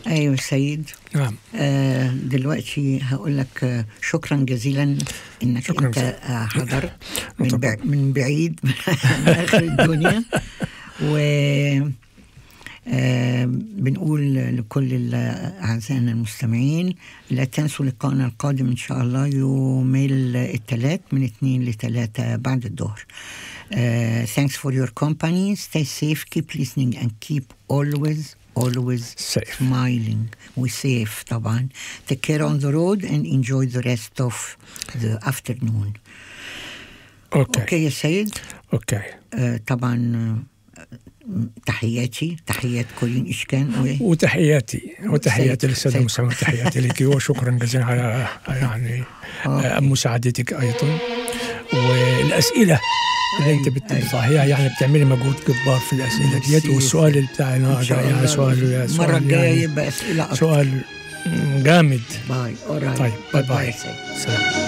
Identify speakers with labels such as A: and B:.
A: ايوه سيد
B: نعم
A: آه دلوقتي هقول لك آه شكرا جزيلا انك
B: شكراً
A: انت
B: جزيلاً.
A: آه حضرت من,
B: طبعاً.
A: بع من بعيد من اخر الدنيا و آه بنقول لكل ال- أعزائنا المستمعين لا تنسوا لقائنا القادم إن شاء الله يوم الثلاث من اثنين لثلاثة بعد الظهر. Uh, thanks for your company. Stay safe, keep listening and keep always, always
B: Safe.
A: smiling. We safe طبعا. Take care on the road and enjoy the rest of the afternoon.
B: اوكي
A: اوكي يا سيد
B: اوكي
A: آه طبعا آه، تحياتي تحيات كورين إشكان و-
B: وتحياتي وتحياتي
A: سيد.
B: للساده
A: سيد.
B: المستمعين وتحياتي لك وشكرا جزيلا على يعني آه، مساعدتك ايضا والاسئله اللي انت
A: أيوة.
B: بتطرحيها يعني بتعملي مجهود جبار في الاسئله ديت
A: ميرسي.
B: والسؤال اللي بتاعنا
A: إن شاء
B: يعني
A: الله.
B: سؤال
A: المرة
B: سؤال
A: الجاية
B: يعني
A: يبقى أسئلة أكتر
B: سؤال جامد
A: باي alright.
B: طيب باي باي
A: سيد.
B: سلام